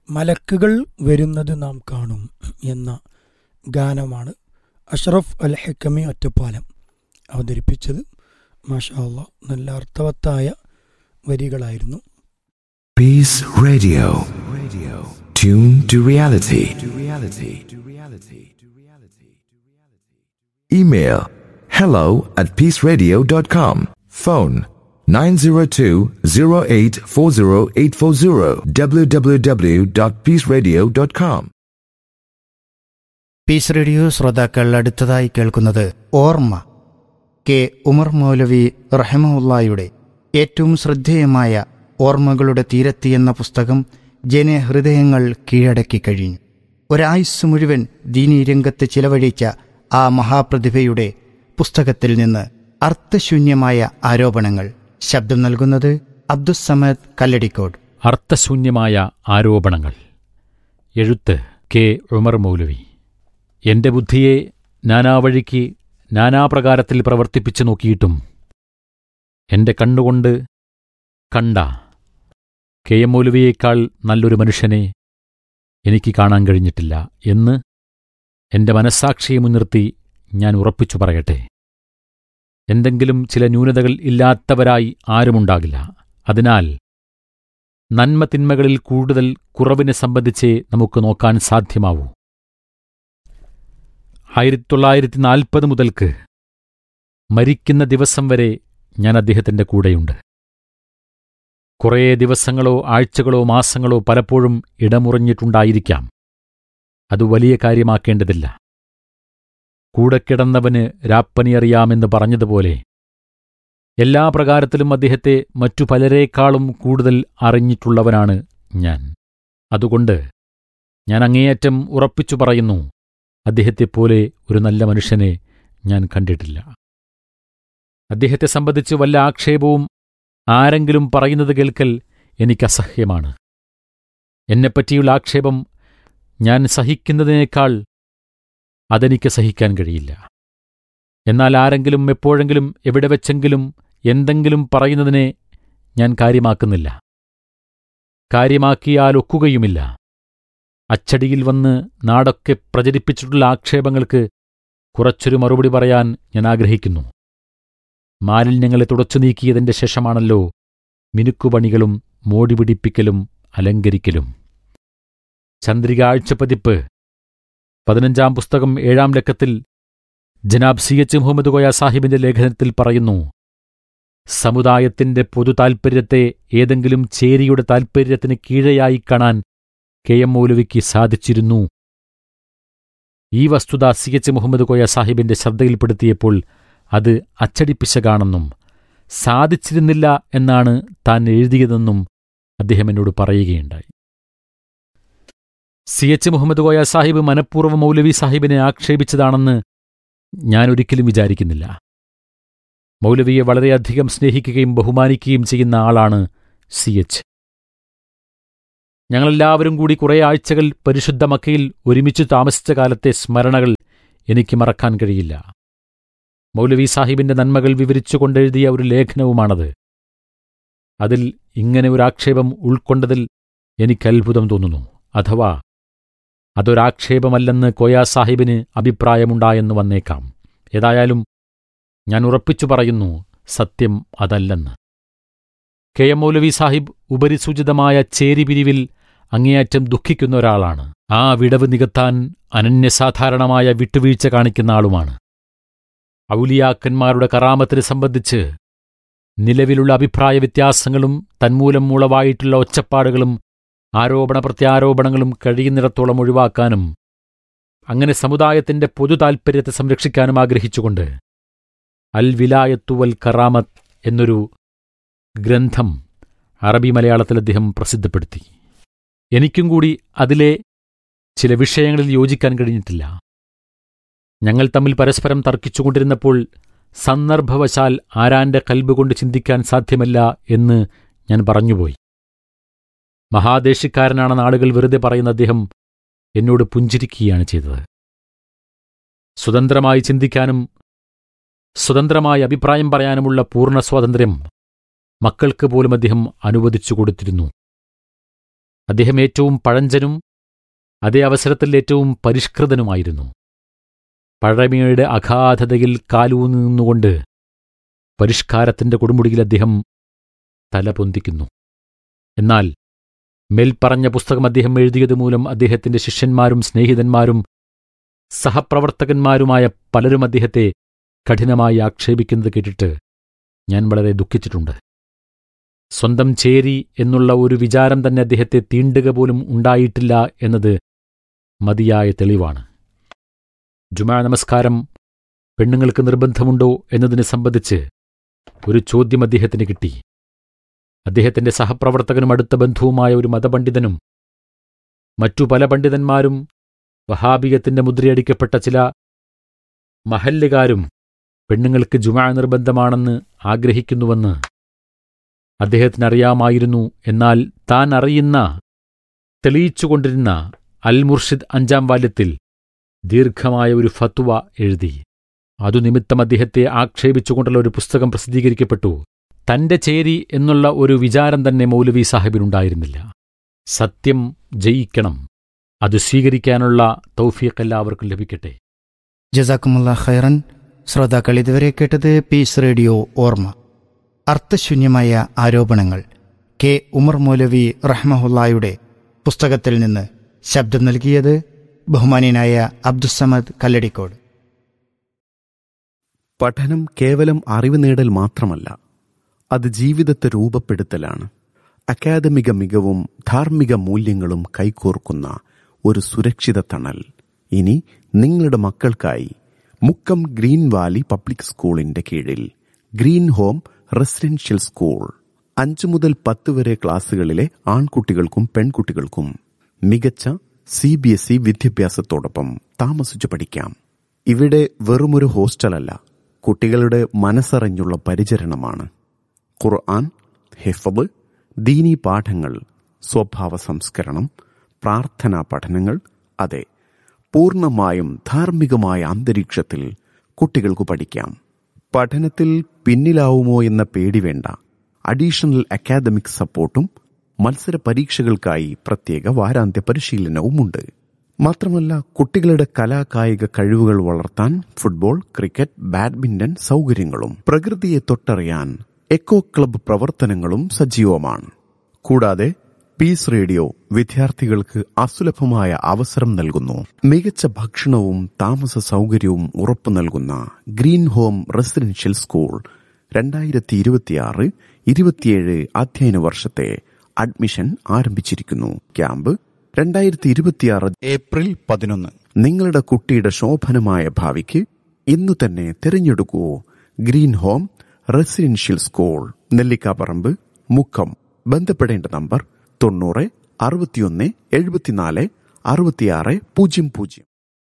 മലക്കുകൾ വരുന്നത് നാം കാണും എന്ന ഗാനമാണ് അഷ്റഫ് അൽ ഹക്കമി ഒറ്റപ്പാലം അവതരിപ്പിച്ചത് മാഷാ അള്ളാ നല്ല അർത്ഥവത്തായ വരികളായിരുന്നു Peace Radio. Radio. Tune to reality. To reality. To reality. To reality. Email hello at peaceradio.com. Phone 902-0840840 www.peaceradio.com. Peace radio ശ്രോതാക്കൾ അടുത്തതായി കേൾക്കുന്നത് ഓർമ്മ കെ ഉമർ മൗലവി റഹമുല്ലായുടെ ഏറ്റവും ശ്രദ്ധേയമായ ഓർമ്മകളുടെ തീരത്തി എന്ന പുസ്തകം ജനഹൃദയങ്ങൾ കീഴടക്കി കഴിഞ്ഞു ഒരായുസ് മുഴുവൻ ദീനീ രംഗത്ത് ചിലവഴിച്ച ആ മഹാപ്രതിഭയുടെ പുസ്തകത്തിൽ നിന്ന് അർത്ഥശൂന്യമായ ആരോപണങ്ങൾ ശബ്ദം നൽകുന്നത് അബ്ദുസമദ് കല്ലടിക്കോട് അർത്ഥശൂന്യമായ ആരോപണങ്ങൾ എഴുത്ത് കെ ഉമർ മൗലവി എന്റെ ബുദ്ധിയെ നാനാവഴിക്ക് നാനാപ്രകാരത്തിൽ പ്രവർത്തിപ്പിച്ചു നോക്കിയിട്ടും എന്റെ കണ്ണുകൊണ്ട് കണ്ട കെ എം മൗലവിയേക്കാൾ നല്ലൊരു മനുഷ്യനെ എനിക്ക് കാണാൻ കഴിഞ്ഞിട്ടില്ല എന്ന് എന്റെ മനസ്സാക്ഷിയെ മുൻനിർത്തി ഞാൻ ഉറപ്പിച്ചു പറയട്ടെ എന്തെങ്കിലും ചില ന്യൂനതകൾ ഇല്ലാത്തവരായി ആരുമുണ്ടാകില്ല അതിനാൽ നന്മ തിന്മകളിൽ കൂടുതൽ കുറവിനെ സംബന്ധിച്ചേ നമുക്ക് നോക്കാൻ സാധ്യമാവൂ ആയിരത്തി തൊള്ളായിരത്തി നാൽപ്പത് മുതൽക്ക് മരിക്കുന്ന ദിവസം വരെ ഞാൻ അദ്ദേഹത്തിന്റെ കൂടെയുണ്ട് കുറേ ദിവസങ്ങളോ ആഴ്ചകളോ മാസങ്ങളോ പലപ്പോഴും ഇടമുറഞ്ഞിട്ടുണ്ടായിരിക്കാം അത് വലിയ കാര്യമാക്കേണ്ടതില്ല കൂടെ കിടന്നവന് രാപ്പനിയറിയാമെന്ന് പറഞ്ഞതുപോലെ എല്ലാ പ്രകാരത്തിലും അദ്ദേഹത്തെ മറ്റു പലരേക്കാളും കൂടുതൽ അറിഞ്ഞിട്ടുള്ളവനാണ് ഞാൻ അതുകൊണ്ട് ഞാൻ അങ്ങേയറ്റം ഉറപ്പിച്ചു പറയുന്നു അദ്ദേഹത്തെപ്പോലെ ഒരു നല്ല മനുഷ്യനെ ഞാൻ കണ്ടിട്ടില്ല അദ്ദേഹത്തെ സംബന്ധിച്ച് വല്ല ആക്ഷേപവും ആരെങ്കിലും പറയുന്നത് കേൾക്കൽ എനിക്കസഹ്യമാണ് എന്നെപ്പറ്റിയുള്ള ആക്ഷേപം ഞാൻ സഹിക്കുന്നതിനേക്കാൾ അതെനിക്ക് സഹിക്കാൻ കഴിയില്ല എന്നാൽ ആരെങ്കിലും എപ്പോഴെങ്കിലും എവിടെ വെച്ചെങ്കിലും എന്തെങ്കിലും പറയുന്നതിനെ ഞാൻ കാര്യമാക്കുന്നില്ല കാര്യമാക്കിയാലൊക്കുകയുമില്ല അച്ചടിയിൽ വന്ന് നാടൊക്കെ പ്രചരിപ്പിച്ചിട്ടുള്ള ആക്ഷേപങ്ങൾക്ക് കുറച്ചൊരു മറുപടി പറയാൻ ഞാൻ ആഗ്രഹിക്കുന്നു മാലിന്യങ്ങളെ തുടച്ചു നീക്കിയതിന്റെ ശേഷമാണല്ലോ മിനുക്കുപണികളും മോടിപിടിപ്പിക്കലും അലങ്കരിക്കലും ചന്ദ്രിക ആഴ്ചപ്പതിപ്പ് പതിനഞ്ചാം പുസ്തകം ഏഴാം ലക്കത്തിൽ ജനാബ് സി എച്ച് മുഹമ്മദ് കോയ സാഹിബിന്റെ ലേഖനത്തിൽ പറയുന്നു സമുദായത്തിന്റെ പൊതു താൽപ്പര്യത്തെ ഏതെങ്കിലും ചേരിയുടെ താൽപ്പര്യത്തിന് കീഴെയായി കാണാൻ കെ എം മൗലവിക്ക് സാധിച്ചിരുന്നു ഈ വസ്തുത സി എച്ച് മുഹമ്മദ് കോയ സാഹിബിന്റെ ശ്രദ്ധയിൽപ്പെടുത്തിയപ്പോൾ അത് അച്ചടിപ്പിശകാണെന്നും സാധിച്ചിരുന്നില്ല എന്നാണ് താൻ എഴുതിയതെന്നും അദ്ദേഹം എന്നോട് പറയുകയുണ്ടായി സി എച്ച് മുഹമ്മദ് കോയ സാഹിബ് മനഃപൂർവ്വ മൗലവി സാഹിബിനെ ആക്ഷേപിച്ചതാണെന്ന് ഞാൻ ഒരിക്കലും വിചാരിക്കുന്നില്ല മൗലവിയെ വളരെയധികം സ്നേഹിക്കുകയും ബഹുമാനിക്കുകയും ചെയ്യുന്ന ആളാണ് സി എച്ച് ഞങ്ങളെല്ലാവരും കൂടി കുറേ ആഴ്ചകൾ പരിശുദ്ധ മക്കയിൽ ഒരുമിച്ച് താമസിച്ച കാലത്തെ സ്മരണകൾ എനിക്ക് മറക്കാൻ കഴിയില്ല മൗലവി സാഹിബിന്റെ നന്മകൾ വിവരിച്ചുകൊണ്ടെഴുതിയ ഒരു ലേഖനവുമാണത് അതിൽ ഇങ്ങനെ ഒരു ആക്ഷേപം ഉൾക്കൊണ്ടതിൽ എനിക്ക് അത്ഭുതം തോന്നുന്നു അഥവാ അതൊരാക്ഷേപമല്ലെന്ന് കോയ സാഹിബിന് അഭിപ്രായമുണ്ടായെന്ന് വന്നേക്കാം ഏതായാലും ഞാൻ ഉറപ്പിച്ചു പറയുന്നു സത്യം അതല്ലെന്ന് കെ എം മൗലവി സാഹിബ് ഉപരിസൂചിതമായ ചേരിപിരിവിൽ അങ്ങേയറ്റം ദുഃഖിക്കുന്ന ഒരാളാണ് ആ വിടവ് നികത്താൻ അനന്യസാധാരണമായ വിട്ടുവീഴ്ച കാണിക്കുന്ന ആളുമാണ് ഔലിയാക്കന്മാരുടെ കറാമത്തിനെ സംബന്ധിച്ച് നിലവിലുള്ള അഭിപ്രായ വ്യത്യാസങ്ങളും തന്മൂലം മുളവായിട്ടുള്ള ഒച്ചപ്പാടുകളും ആരോപണ പ്രത്യാരോപണങ്ങളും കഴിയുന്നിടത്തോളം ഒഴിവാക്കാനും അങ്ങനെ സമുദായത്തിന്റെ പൊതു താൽപ്പര്യത്തെ സംരക്ഷിക്കാനും ആഗ്രഹിച്ചുകൊണ്ട് അൽ വിലായത്തു വൽ കറാമത്ത് എന്നൊരു ഗ്രന്ഥം അറബി മലയാളത്തിൽ അദ്ദേഹം പ്രസിദ്ധപ്പെടുത്തി എനിക്കും കൂടി അതിലെ ചില വിഷയങ്ങളിൽ യോജിക്കാൻ കഴിഞ്ഞിട്ടില്ല ഞങ്ങൾ തമ്മിൽ പരസ്പരം തർക്കിച്ചുകൊണ്ടിരുന്നപ്പോൾ സന്ദർഭവശാൽ ആരാന്റെ കൽബ് കൊണ്ട് ചിന്തിക്കാൻ സാധ്യമല്ല എന്ന് ഞാൻ പറഞ്ഞുപോയി മഹാദേശിക്കാരനാണെന്ന് ആളുകൾ വെറുതെ പറയുന്ന അദ്ദേഹം എന്നോട് പുഞ്ചിരിക്കുകയാണ് ചെയ്തത് സ്വതന്ത്രമായി ചിന്തിക്കാനും സ്വതന്ത്രമായി അഭിപ്രായം പറയാനുമുള്ള പൂർണ്ണ സ്വാതന്ത്ര്യം മക്കൾക്ക് പോലും അദ്ദേഹം അനുവദിച്ചു കൊടുത്തിരുന്നു അദ്ദേഹം ഏറ്റവും പഴഞ്ചനും അതേ അവസരത്തിൽ ഏറ്റവും പരിഷ്കൃതനുമായിരുന്നു പഴമയുടെ അഗാധതയിൽ കാലൂന്നി നിന്നുകൊണ്ട് പരിഷ്കാരത്തിന്റെ കൊടുമുടിയിൽ അദ്ദേഹം തലപൊന്തിക്കുന്നു എന്നാൽ മേൽപ്പറഞ്ഞ പുസ്തകം അദ്ദേഹം എഴുതിയത് മൂലം അദ്ദേഹത്തിന്റെ ശിഷ്യന്മാരും സ്നേഹിതന്മാരും സഹപ്രവർത്തകന്മാരുമായ പലരും അദ്ദേഹത്തെ കഠിനമായി ആക്ഷേപിക്കുന്നത് കേട്ടിട്ട് ഞാൻ വളരെ ദുഃഖിച്ചിട്ടുണ്ട് സ്വന്തം ചേരി എന്നുള്ള ഒരു വിചാരം തന്നെ അദ്ദേഹത്തെ തീണ്ടുക പോലും ഉണ്ടായിട്ടില്ല എന്നത് മതിയായ തെളിവാണ് ജുമാ നമസ്കാരം പെണ്ണുങ്ങൾക്ക് നിർബന്ധമുണ്ടോ എന്നതിനെ സംബന്ധിച്ച് ഒരു ചോദ്യം അദ്ദേഹത്തിന് കിട്ടി അദ്ദേഹത്തിന്റെ സഹപ്രവർത്തകനും അടുത്ത ബന്ധുവുമായ ഒരു മതപണ്ഡിതനും മറ്റു പല പണ്ഡിതന്മാരും വഹാബിയത്തിന്റെ മുദ്രയടിക്കപ്പെട്ട ചില മഹല്ലുകാരും പെണ്ണുങ്ങൾക്ക് ജുമാ നിർബന്ധമാണെന്ന് ആഗ്രഹിക്കുന്നുവെന്ന് അദ്ദേഹത്തിന് അറിയാമായിരുന്നു എന്നാൽ താൻ അറിയുന്ന തെളിയിച്ചുകൊണ്ടിരുന്ന അൽ മുർഷിദ് അഞ്ചാം വാല്യത്തിൽ ദീർഘമായ ഒരു ഫത്വ എഴുതി അതു നിമിത്തം അദ്ദേഹത്തെ ആക്ഷേപിച്ചുകൊണ്ടുള്ള ഒരു പുസ്തകം പ്രസിദ്ധീകരിക്കപ്പെട്ടു തന്റെ ചേരി എന്നുള്ള ഒരു വിചാരം തന്നെ മൗലവി സാഹിബിനുണ്ടായിരുന്നില്ല സത്യം ജയിക്കണം അത് സ്വീകരിക്കാനുള്ള തൗഫീഖ് എല്ലാവർക്കും ലഭിക്കട്ടെ ജസാക്കുമുള്ള ഖൈറൻ ശ്രോതാക്കൾ ഇതുവരെ കേട്ടത് പീസ് റേഡിയോ ഓർമ്മ അർത്ഥശൂന്യമായ ആരോപണങ്ങൾ കെ ഉമർ മൗലവി റഹ്മഹുല്ലായുടെ പുസ്തകത്തിൽ നിന്ന് ശബ്ദം നൽകിയത് ബഹുമാനീയനായ അബ്ദുസമദ് കല്ലടിക്കോട് പഠനം കേവലം അറിവ് നേടൽ മാത്രമല്ല അത് ജീവിതത്തെ രൂപപ്പെടുത്തലാണ് അക്കാദമിക മികവും ധാർമ്മിക മൂല്യങ്ങളും കൈകോർക്കുന്ന ഒരു സുരക്ഷിത തണൽ ഇനി നിങ്ങളുടെ മക്കൾക്കായി മുക്കം ഗ്രീൻ വാലി പബ്ലിക് സ്കൂളിന്റെ കീഴിൽ ഗ്രീൻ ഹോം റെസിഡൻഷ്യൽ സ്കൂൾ അഞ്ചു മുതൽ പത്ത് വരെ ക്ലാസ്സുകളിലെ ആൺകുട്ടികൾക്കും പെൺകുട്ടികൾക്കും മികച്ച സി ബി എസ് ഇ വിദ്യാഭ്യാസത്തോടൊപ്പം താമസിച്ചു പഠിക്കാം ഇവിടെ വെറുമൊരു ഹോസ്റ്റലല്ല കുട്ടികളുടെ മനസ്സറിഞ്ഞുള്ള പരിചരണമാണ് ഖുർആൻ ഹിഫബ് ദീനി പാഠങ്ങൾ സ്വഭാവ സംസ്കരണം പ്രാർത്ഥനാ പഠനങ്ങൾ അതെ പൂർണ്ണമായും ധാർമ്മികമായ അന്തരീക്ഷത്തിൽ കുട്ടികൾക്ക് പഠിക്കാം പഠനത്തിൽ പിന്നിലാവുമോ എന്ന പേടി വേണ്ട അഡീഷണൽ അക്കാദമിക് സപ്പോർട്ടും മത്സര പരീക്ഷകൾക്കായി പ്രത്യേക വാരാന്ത്യ പരിശീലനവുമുണ്ട് മാത്രമല്ല കുട്ടികളുടെ കലാകായിക കഴിവുകൾ വളർത്താൻ ഫുട്ബോൾ ക്രിക്കറ്റ് ബാഡ്മിന്റൺ സൗകര്യങ്ങളും പ്രകൃതിയെ തൊട്ടറിയാൻ എക്കോ ക്ലബ്ബ് പ്രവർത്തനങ്ങളും സജീവമാണ് കൂടാതെ പീസ് റേഡിയോ വിദ്യാർത്ഥികൾക്ക് അസുലഭമായ അവസരം നൽകുന്നു മികച്ച ഭക്ഷണവും താമസ സൗകര്യവും ഉറപ്പു നൽകുന്ന ഗ്രീൻ ഹോം റെസിഡൻഷ്യൽ സ്കൂൾ രണ്ടായിരത്തി ഇരുപത്തിയാറ് ഇരുപത്തിയേഴ് അധ്യയന വർഷത്തെ അഡ്മിഷൻ ആരംഭിച്ചിരിക്കുന്നു ക്യാമ്പ് രണ്ടായിരത്തി ഇരുപത്തിയാറ് ഏപ്രിൽ പതിനൊന്ന് നിങ്ങളുടെ കുട്ടിയുടെ ശോഭനമായ ഭാവിക്ക് ഇന്നു തന്നെ തിരഞ്ഞെടുക്കൂ green home residential school Nellikkaparamba Mukkam ബന്ധപ്പെടേണ്ട നമ്പർ തൊണ്ണൂറ് അറുപത്തിയൊന്ന് എഴുപത്തിനാല് അറുപത്തിയാറ് പൂജ്യം പൂജ്യം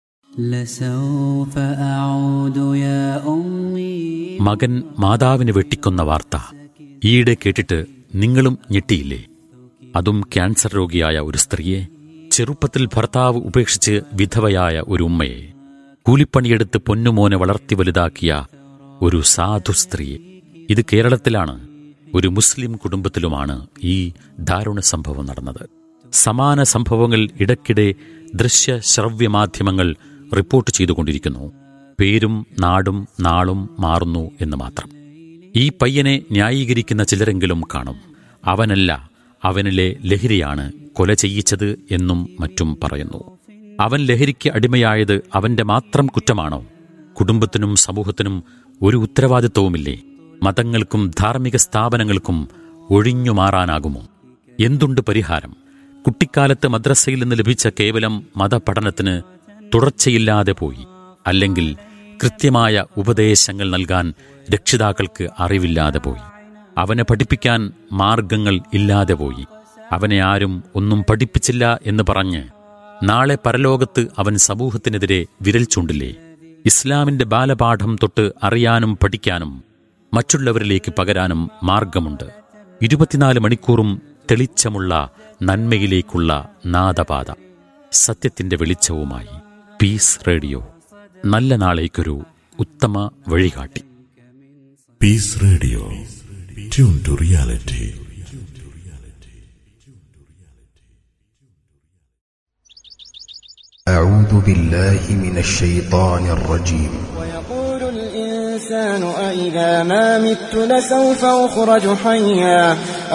لسوف أعود يا أمي മകൻ മാതാവിനെ വെട്ടിക്കൊന്ന വാർത്ത ഈയിടെ കേട്ടിട്ട് നിങ്ങളും ഞെട്ടിയില്ലേ അതും ക്യാൻസർ രോഗിയായ ഒരു സ്ത്രീയെ ചെറുപ്പത്തിൽ ഭർത്താവ് ഉപേക്ഷിച്ച് വിധവയായ ഒരു ഉമ്മയെ കൂലിപ്പണിയെടുത്ത് പൊന്നുമോനെ വളർത്തി വലുതാക്കിയ ഒരു സാധു സ്ത്രീയെ ഇത് കേരളത്തിലാണ് ഒരു മുസ്ലിം കുടുംബത്തിലുമാണ് ഈ ദാരുണ സംഭവം നടന്നത് സമാന സംഭവങ്ങൾ ഇടയ്ക്കിടെ ദൃശ്യ ശ്രവ്യ മാധ്യമങ്ങൾ റിപ്പോർട്ട് ചെയ്തുകൊണ്ടിരിക്കുന്നു പേരും നാടും നാളും മാറുന്നു എന്ന് മാത്രം ഈ പയ്യനെ ന്യായീകരിക്കുന്ന ചിലരെങ്കിലും കാണും അവനല്ല അവനിലെ ലഹരിയാണ് കൊല ചെയ്യിച്ചത് എന്നും മറ്റും പറയുന്നു അവൻ ലഹരിക്ക് അടിമയായത് അവന്റെ മാത്രം കുറ്റമാണോ കുടുംബത്തിനും സമൂഹത്തിനും ഒരു ഉത്തരവാദിത്വവുമില്ലേ മതങ്ങൾക്കും ധാർമ്മിക സ്ഥാപനങ്ങൾക്കും ഒഴിഞ്ഞു മാറാനാകുമോ എന്തുണ്ട് പരിഹാരം കുട്ടിക്കാലത്ത് മദ്രസയിൽ നിന്ന് ലഭിച്ച കേവലം മതപഠനത്തിന് തുടർച്ചയില്ലാതെ പോയി അല്ലെങ്കിൽ കൃത്യമായ ഉപദേശങ്ങൾ നൽകാൻ രക്ഷിതാക്കൾക്ക് അറിവില്ലാതെ പോയി അവനെ പഠിപ്പിക്കാൻ മാർഗങ്ങൾ ഇല്ലാതെ പോയി അവനെ ആരും ഒന്നും പഠിപ്പിച്ചില്ല എന്ന് പറഞ്ഞ് നാളെ പരലോകത്ത് അവൻ സമൂഹത്തിനെതിരെ വിരൽ ചൂണ്ടില്ലേ ഇസ്ലാമിന്റെ ബാലപാഠം തൊട്ട് അറിയാനും പഠിക്കാനും മറ്റുള്ളവരിലേക്ക് പകരാനും മാർഗമുണ്ട് ഇരുപത്തിനാല് മണിക്കൂറും തെളിച്ചമുള്ള നന്മയിലേക്കുള്ള നാദപാത സത്യത്തിന്റെ വെളിച്ചവുമായി പീസ് റേഡിയോ നല്ല നാളേക്കൊരു ഉത്തമ വഴികാട്ടി Peace Radio. Tune to reality. أعوذ بالله من الشيطان الرجيم ويقول الإنسان أإذا ما مت لسوف أخرج حيا